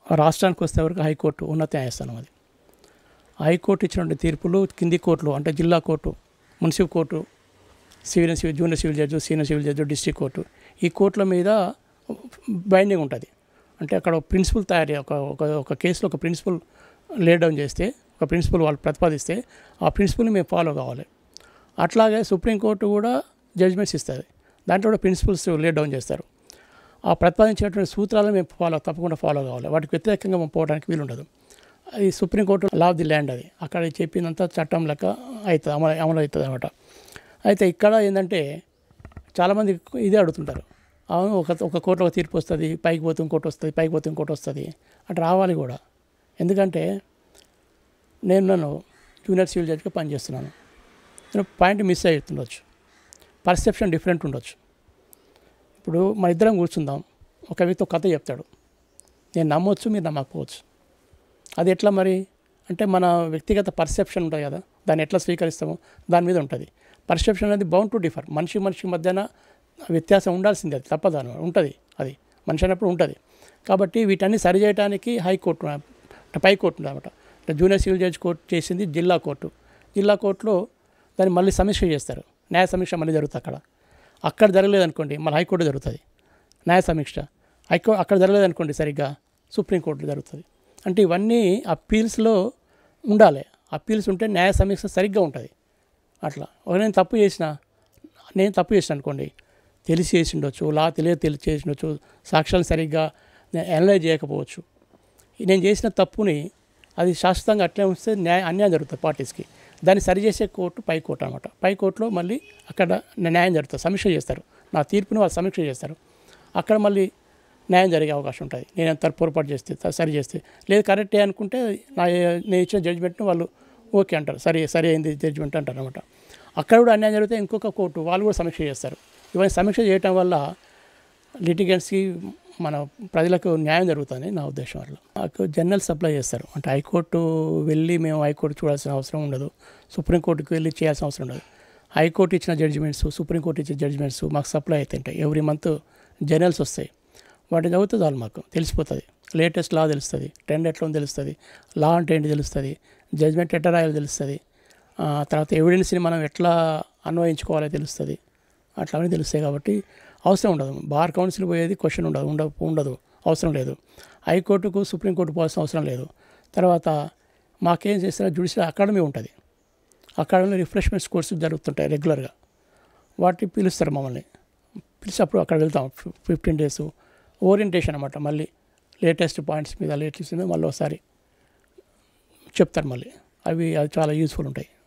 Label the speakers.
Speaker 1: రాష్ట్రానికి వస్తే వరకు హైకోర్టు ఉన్నత న్యాయస్థానం అది హైకోర్టు ఇచ్చినటువంటి తీర్పులు కింది కోర్టులు అంటే జిల్లా court municipal court civil civil junior civil judge senior civil judge district court ఈ కోర్టుల మీద బైండింగ్ ఉంటుంది అంటే అక్కడ ఒక ప్రిన్సిపల్ తయారు ఒక ఒక ఒక కేసులో ఒక ప్రిన్సిపల్ లే డౌన్ చేస్తే ఒక ప్రిన్సిపల్ వాళ్ళు ప్రతిపాదిస్తే ఆ ప్రిన్సిపల్ని మేము ఫాలో కావాలి అట్లాగే సుప్రీంకోర్టు కూడా జడ్జ్మెంట్స్ ఇస్తుంది దాంట్లో కూడా ప్రిన్సిపల్స్ లే డౌన్ చేస్తారు ఆ ప్రతిపాదించినటువంటి సూత్రాలను మేము ఫాలో తప్పకుండా ఫాలో కావాలి వాటికి వ్యతిరేకంగా మనం పోవడానికి వీలు ఉండదు అది supreme court law of the land అది అక్కడ చెప్పినంత చట్టం లెక్క అవుతుంది అమలు అమలు అవుతుంది అనమాట అయితే ఇక్కడ ఏంటంటే చాలామంది ఇదే అడుగుతుంటారు అవును ఒక ఒక కోర్టులో ఒక తీర్పు వస్తుంది పైకి పోతే ఇంకోటి వస్తుంది పైకి పోతే ఇంకోటి వస్తుంది అటు రావాలి కూడా ఎందుకంటే నేను నన్ను జూనియర్ సివిల్ జడ్జిగా పనిచేస్తున్నాను నేను పాయింట్ మిస్ అవుతుండొచ్చు పర్సెప్షన్ డిఫరెంట్ ఉండొచ్చు ఇప్పుడు మన ఇద్దరం కూర్చుందాం ఒక వ్యక్తి ఒక కథ చెప్తాడు నేను నమ్మొచ్చు మీరు నమ్మకపోవచ్చు అది ఎట్లా మరి అంటే మన వ్యక్తిగత పర్సెప్షన్ ఉంటుంది కదా దాన్ని ఎట్లా స్వీకరిస్తామో దాని మీద ఉంటుంది పర్సెప్షన్ అనేది బౌండ్ టు డిఫర్ మనిషి మనిషి మధ్యన వ్యత్యాసం ఉండాల్సిందే అది తప్పదు అని ఉంటుంది అది మనిషి అన్నప్పుడు ఉంటుంది కాబట్టి వీటన్ని సరిచేయడానికి హైకోర్టు అంటే పై కోర్టు అనమాట అంటే జూనియర్ సివిల్ జడ్జి కోర్టు చేసింది జిల్లా కోర్టు జిల్లా కోర్టులో దాన్ని మళ్ళీ సమీక్ష చేస్తారు న్యాయ సమీక్ష మళ్ళీ జరుగుతుంది అక్కడ అక్కడ జరగలేదు అనుకోండి మళ్ళీ హైకోర్టు జరుగుతుంది న్యాయ సమీక్ష హైకో అక్కడ జరగలేదు అనుకోండి సరిగ్గా సుప్రీంకోర్టులో జరుగుతుంది అంటే ఇవన్నీ అప్పీల్స్లో ఉండాలి అప్పీల్స్ ఉంటే న్యాయ సమీక్ష సరిగ్గా ఉంటుంది అట్లా ఒక నేను తప్పు చేసిన నేను తప్పు చేసిన అనుకోండి తెలిసి చేసి ఉండొచ్చు లా తెలియ తెలిసి చేసి ఉండొచ్చు సాక్ష్యాలు సరిగ్గా అనలైజ్ చేయకపోవచ్చు నేను చేసిన తప్పుని అది శాశ్వతంగా అట్లే ఉంచితే న్యాయ అన్యాయం జరుగుతుంది పార్టీస్కి దాన్ని సరిచేసే కోర్టు పై కోర్టు అనమాట పై కోర్టులో మళ్ళీ అక్కడ న్యాయం జరుగుతుంది సమీక్ష చేస్తారు నా తీర్పుని వాళ్ళు సమీక్ష చేస్తారు అక్కడ మళ్ళీ న్యాయం జరిగే అవకాశం ఉంటుంది నేను ఎంత పొరపాటు చేస్తే త- సరి చేస్తే లేదు కరెక్టే అనుకుంటే నా నేను ఇచ్చిన జడ్జిమెంట్ని వాళ్ళు ఓకే అంటారు సరే సరి అయింది జడ్జిమెంట్ అంటారు అనమాట అక్కడ కూడా అన్యాయం జరిగితే ఇంకొక కోర్టు వాళ్ళు కూడా సమీక్ష చేస్తారు ఇవన్నీ సమీక్ష చేయటం వల్ల లిటిగెంట్స్కి మన ప్రజలకు న్యాయం జరుగుతుంది నా ఉద్దేశం వల్ల నాకు జనరల్ సప్లై చేస్తారు అంటే హైకోర్టు వెళ్ళి మేము హైకోర్టు చూడాల్సిన అవసరం ఉండదు సుప్రీంకోర్టుకి వెళ్ళి చేయాల్సిన అవసరం ఉండదు హైకోర్టు ఇచ్చిన జడ్జిమెంట్స్ సుప్రీంకోర్టు ఇచ్చిన జడ్జిమెంట్స్ మాకు సప్లై అవుతుంటాయి ఎవ్రీ మంత్ జర్నల్స్ వస్తాయి వాటిని చదివితే చాలు మాకు తెలిసిపోతుంది లేటెస్ట్ లా తెలుస్తుంది ట్రెండ్ ఎట్లా ఉందో తెలుస్తుంది లా అంటే ఏంటి తెలుస్తుంది జడ్జ్మెంట్ ఎట్లా రాయాలో తెలుస్తుంది ఆ, తర్వాత ఎవిడెన్స్ని మనం ఎట్లా అన్వయించుకోవాలో తెలుస్తుంది అట్లా అన్నీ తెలుస్తాయి కాబట్టి అవసరం ఉండదు బార్ కౌన్సిల్ పోయేది క్వశ్చన్ ఉండదు ఉండ ఉండదు అవసరం లేదు హైకోర్టుకు సుప్రీంకోర్టు పోవాల్సిన అవసరం లేదు తర్వాత మాకేం చేస్తారో జుడిషియల్ అకాడమీ ఉంటుంది అకాడమీలో రిఫ్రెష్మెంట్స్ కోర్సు జరుగుతుంటాయి రెగ్యులర్గా వాటిని పిలుస్తారు మమ్మల్ని పిలిచి అప్పుడు అక్కడ వెళ్తాం ఫిఫ్టీన్ డేస్ ఓరియంటేషన్ అనమాట మళ్ళీ లేటెస్ట్ పాయింట్స్ మీద లేటెస్ట్ మీద మళ్ళీ ఒకసారి చెప్తారు మళ్ళీ అవి అవి చాలా యూస్ఫుల్ ఉంటాయి